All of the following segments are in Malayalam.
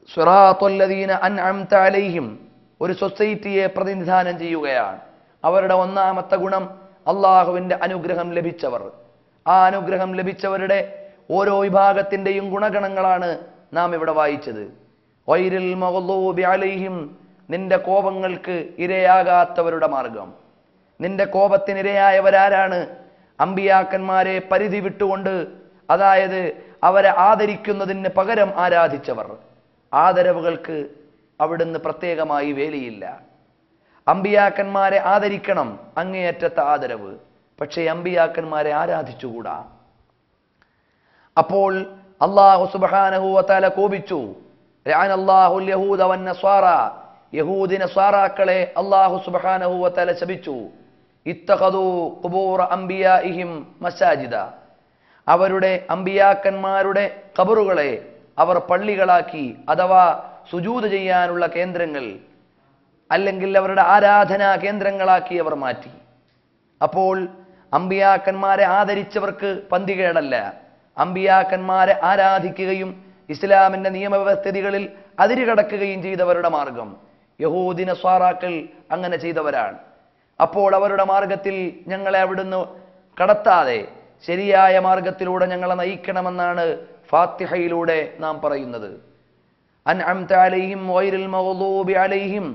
സിറാത്തുല്ലദീന അൻഅംത അലൈഹിം ഒരു സൊസൈറ്റിയെ പ്രതിനിധാനം ചെയ്യുകയാണ് അവരുടെ ഒന്നാമത്തെ ഗുണം അള്ളാഹുവിൻ്റെ അനുഗ്രഹം ലഭിച്ചവർ ആ അനുഗ്രഹം ലഭിച്ചവരുടെ ഓരോ വിഭാഗത്തിൻ്റെയും ഗുണഗണങ്ങളാണ് നാം ഇവിടെ വായിച്ചത് വൈരിൽ മഗ്ളൂബി അലൈഹിം നിന്റെ കോപങ്ങൾക്ക് ഇരയാകാത്തവരുടെ മാർഗം നിന്റെ കോപത്തിനിരയായവരാരാണ് അമ്പിയാക്കന്മാരെ പരിധി വിട്ടുകൊണ്ട് അതായത് അവരെ ആദരിക്കുന്നതിന് പകരം ആരാധിച്ചവർ ആദരവുകൾക്ക് അവിടുന്ന് പ്രത്യേകമായി വേലിയില്ല അമ്പിയാക്കന്മാരെ ആദരിക്കണം അങ്ങേയറ്റത്തെ ആദരവ് പക്ഷേ അമ്പിയാക്കന്മാരെ ആരാധിച്ചുകൂടാ അപ്പോൾ അള്ളാഹു സുബാനഹുവല കോപിച്ചു അള്ളാഹുൽ യഹൂദ വന്നസ്വാറ യഹൂദിന സ്വാറാക്കളെ അള്ളാഹു സുബാനഹുവല ശപിച്ചു ഇത്തഖദു ഖുബൂറ അംബിയാഇഹിം മസാജിദ അവരുടെ അമ്പിയാക്കന്മാരുടെ കബറുകളെ അവർ പള്ളികളാക്കി അഥവാ സുജൂത് ചെയ്യാനുള്ള കേന്ദ്രങ്ങൾ അല്ലെങ്കിൽ അവരുടെ ആരാധനാ കേന്ദ്രങ്ങളാക്കി അവർ മാറ്റി അപ്പോൾ അമ്പിയാക്കന്മാരെ ആദരിച്ചവർക്ക് പന്തികേടല്ല അമ്പിയാക്കന്മാരെ ആരാധിക്കുകയും ഇസ്ലാമിന്റെ നിയമവ്യവസ്ഥിതികളിൽ അതിരുകടക്കുകയും ചെയ്തവരുടെ മാർഗം യഹൂദിന സ്വാറാക്കൾ അങ്ങനെ ചെയ്തവരാണ് അപ്പോൾ അവരുടെ മാർഗത്തിൽ ഞങ്ങളെ അവിടുന്ന് കടത്താതെ ശരിയായ മാർഗത്തിലൂടെ ഞങ്ങളെ നയിക്കണമെന്നാണ് ഫാത്തിഹയിലൂടെ നാം പറയുന്നത് അൻഅംത അലൈഹിം വൈരിൽ മഗ്ളൂബി അലൈഹിം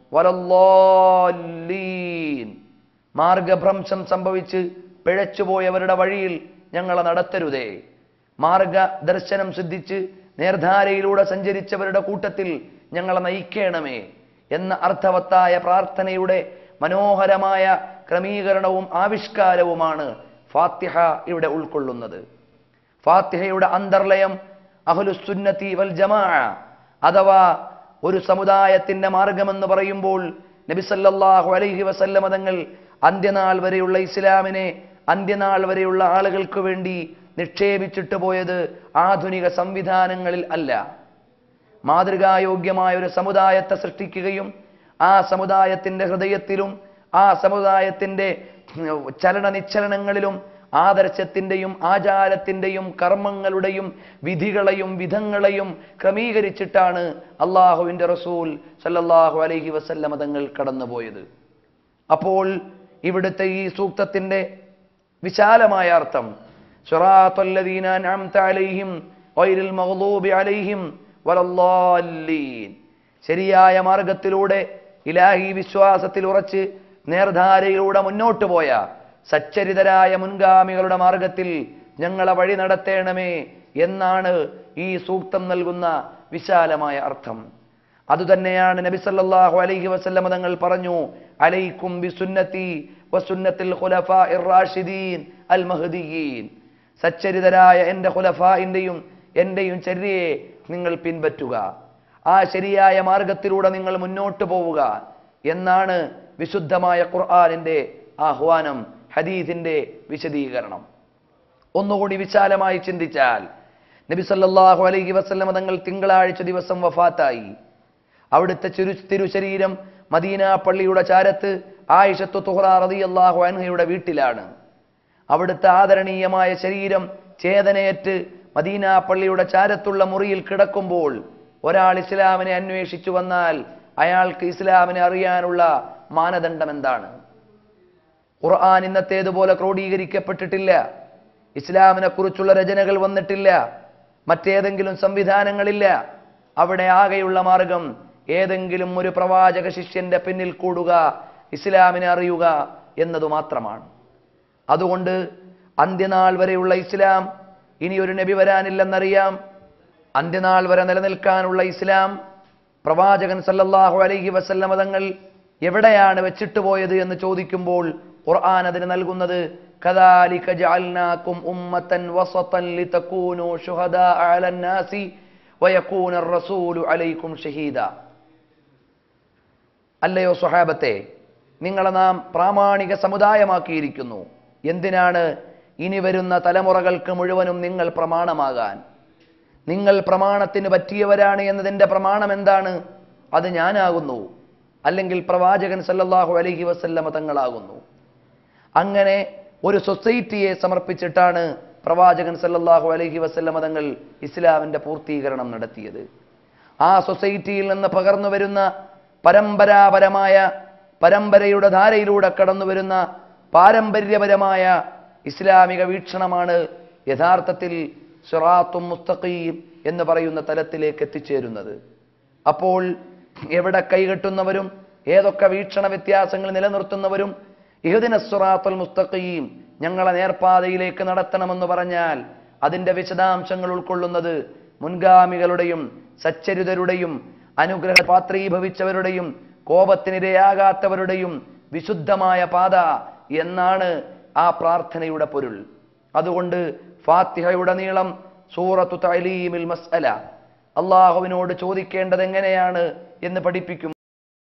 വലല്ലാലീൻ മാർഗഭ്രംശം സംഭവിച്ച് പിഴച്ചുപോയവരുടെ വഴിയിൽ ഞങ്ങളെ നടത്തരുതേ മാർഗദർശനം സിദ്ധിച്ച് നേർധാരയിലൂടെ സഞ്ചരിച്ചവരുടെ കൂട്ടത്തിൽ ഞങ്ങളെ നയിക്കണമേ എന്ന അർത്ഥവത്തായ പ്രാർത്ഥനയുടെ മനോഹരമായ ക്രമീകരണവും ആവിഷ്കാരവുമാണ് ഫാത്തിഹ ഇവിടെ ഉൾക്കൊള്ളുന്നത് ഫാത്തിഹയുടെ അന്തർലയം അഹ്ലുസുന്നത്തി വൽ ജമാ അഥവാ ഒരു സമുദായത്തിന്റെ മാർഗമെന്ന് പറയുമ്പോൾ നബി സല്ലല്ലാഹു അലൈഹി വസല്ലമ തങ്ങൾ അന്ത്യനാൾ വരെയുള്ള ഇസ്ലാമിനെ അന്ത്യനാൾ വരെയുള്ള ആളുകൾക്ക് വേണ്ടി നിക്ഷേപിച്ചിട്ട് പോയത് ആധുനിക സംവിധാനങ്ങളിൽ അല്ല മാതൃകായോഗ്യമായ ഒരു സമുദായത്തെ സൃഷ്ടിക്കുകയും ആ സമുദായത്തിന്റെ ഹൃദയത്തിലും ആ സമുദായത്തിന്റെ ചലന നിശ്ചലനങ്ങളിലും ആദർശത്തിന്റെയും ആചാരത്തിന്റെയും കർമ്മങ്ങളുടെയും വിധികളെയും വിധങ്ങളെയും ക്രമീകരിച്ചിട്ടാണ് അള്ളാഹുവിന്റെ റസൂൽ സല്ലല്ലാഹു അലൈഹി വസല്ലമ തങ്ങൾ കടന്നുപോയത് അപ്പോൾ ഇവിടുത്തെ ഈ സൂക്തത്തിന്റെ വിശാലമായ അർത്ഥം സിറാത്തല്ലദീന അൻഅംത അലൈഹിം ഗൈറിൽ മഗ്ളൂബി അലൈഹിം വലല്ലാലീൻ ശരിയായ മാർഗത്തിലൂടെ ഇലാഹി വിശ്വാസത്തിൽ ഉറച്ച് നേർധാരയിലൂടെ മുന്നോട്ട് പോയ സച്ചരിതരായ മുൻഗാമികളുടെ മാർഗത്തിൽ ഞങ്ങളെ വഴി നടത്തേണമേ എന്നാണ് ഈ സൂക്തം നൽകുന്ന വിശാലമായ അർത്ഥം അതുതന്നെയാണ് നബി സല്ലല്ലാഹു അലൈഹി വസല്ലമ തങ്ങൾ പറഞ്ഞു അലൈക്കും ബിസുന്നത്തി വസുന്നത്തിൽ ഖുലഫാഇർ റാഷിദീൻ അൽ മഹ്ദിയീൻ സച്ചരിതരായ എൻ്റെ ഖുലഫാഇൻ്റെയും എൻ്റെയും ചര്യയെ നിങ്ങൾ പിൻപറ്റുക ആ ശരിയായ മാർഗത്തിലൂടെ നിങ്ങൾ മുന്നോട്ട് പോവുക എന്നാണ് വിശുദ്ധമായ ഖുർആനിൻ്റെ ആഹ്വാനം ഹദീസിൻ്റെ വിശദീകരണം ഒന്നുകൂടി വിശാലമായി ചിന്തിച്ചാൽ നബി സല്ലല്ലാഹു അലൈഹി വസല്ലമ തങ്ങൾ തിങ്കളാഴ്ച ദിവസം വഫാത്തായി അവിടുത്തെ ചുരു തിരുശരീരം മദീന പള്ളിയുടെ ചാരത്ത് ആയിഷത്തു തുഹ്റ റളിയല്ലാഹു അൻഹയുടെ വീട്ടിലാണ് അവിടുത്തെ ആദരണീയമായ ശരീരം ചേതനയേറ്റ് മദീന പള്ളിയുടെ ചാരത്തുള്ള മുറിയിൽ കിടക്കുമ്പോൾ ഒരാൾ ഇസ്ലാമിനെ അന്വേഷിച്ചു വന്നാൽ അയാൾക്ക് ഇസ്ലാമിനെ അറിയാനുള്ള മാനദണ്ഡം എന്താണ് ഖുർആൻ ഇന്നത്തേതുപോലെ ക്രോഡീകരിക്കപ്പെട്ടിട്ടില്ല ഇസ്ലാമിനെ കുറിച്ചുള്ള രചനകൾ വന്നിട്ടില്ല മറ്റേതെങ്കിലും സംവിധാനങ്ങളില്ല അവിടെ ആകെയുള്ള മാർഗം ഏതെങ്കിലും ഒരു പ്രവാചക ശിഷ്യന്റെ പിന്നിൽ കൂടുക ഇസ്ലാമിനെ അറിയുക എന്നതു മാത്രമാണ് അതുകൊണ്ട് അന്ത്യനാൾ വരെയുള്ള ഇസ്ലാം ഇനി ഒരു നബി വരാനില്ലെന്നറിയാം അന്ത്യനാൾ വരെ നിലനിൽക്കാനുള്ള ഇസ്ലാം പ്രവാചകൻ സല്ലല്ലാഹു അലൈഹി വസല്ലമ തങ്ങൾ എവിടെയാണ് വെച്ചിട്ട് പോയത് എന്ന് ചോദിക്കുമ്പോൾ ഖുർആൻ അതിന് നൽകുന്നത് കദാലിക ജഅൽനാകും ഉമ്മത്തൻ വസതൻ ലിതകൂനു ശുഹദാ അലൻ നാസി വയകൂന റസൂലു അലൈക്കും ഷഹീദ അല്ലയോ സ്വഹാബത്തെ നിങ്ങളെ നാം പ്രാമാണിക സമുദായമാക്കിയിരിക്കുന്നു എന്തിനാണ് ഇനി വരുന്ന തലമുറകൾക്ക് മുഴുവനും നിങ്ങൾ പ്രമാണമാകാൻ നിങ്ങൾ പ്രമാണത്തിന് പറ്റിയവരാണ് എന്നതിൻ്റെ പ്രമാണം എന്താണ് അത് ഞാനാകുന്നു അല്ലെങ്കിൽ പ്രവാചകൻ സല്ലല്ലാഹു അലൈഹി വസല്ലമ തങ്ങളാകുന്നു അങ്ങനെ ഒരു സൊസൈറ്റിയെ സമർപ്പിച്ചിട്ടാണ് പ്രവാചകൻ സല്ലല്ലാഹു അലൈഹി വസല്ലമ തങ്ങൾ ഇസ്ലാമിൻ്റെ പൂർത്തീകരണം നടത്തിയത് ആ സൊസൈറ്റിയിൽ നിന്ന് പകർന്നു വരുന്ന പരമ്പരാപരമായ പരമ്പരയുടെ ധാരയിലൂടെ കടന്നു വരുന്ന പാരമ്പര്യപരമായ ഇസ്ലാമിക വീക്ഷണമാണ് യഥാർത്ഥത്തിൽ സിറാത്തും മുസ്തഖീം എന്ന് പറയുന്ന തലത്തിലേക്ക് എത്തിച്ചേരുന്നത് അപ്പോൾ എവിടെ കൈകെട്ടുന്നവരും ഏതൊക്കെ വീക്ഷണ വ്യത്യാസങ്ങൾ നിലനിർത്തുന്നവരും ഇഹദിന സുറാത്തുൽ മുസ്തഖീം ഞങ്ങളെ നേർപ്പാതയിലേക്ക് നടത്തണമെന്ന് പറഞ്ഞാൽ അതിന്റെ വിശദാംശങ്ങൾ ഉൾക്കൊള്ളുന്നത് മുൻഗാമികളുടെയും സച്ചരിതരുടെയും അനുഗ്രഹ പാത്രീഭവിച്ചവരുടെയും കോപത്തിനിരയാകാത്തവരുടെയും വിശുദ്ധമായ പാത എന്നാണ് ആ പ്രാർത്ഥനയുടെ പൊരുൾ അതുകൊണ്ട് ഫാത്തിഹയുടെ നീളം സൂറത്തു തലീമിൽ മസ്അല അള്ളാഹുവിനോട് ചോദിക്കേണ്ടത് എങ്ങനെയാണ് എന്ന് പഠിപ്പിക്കും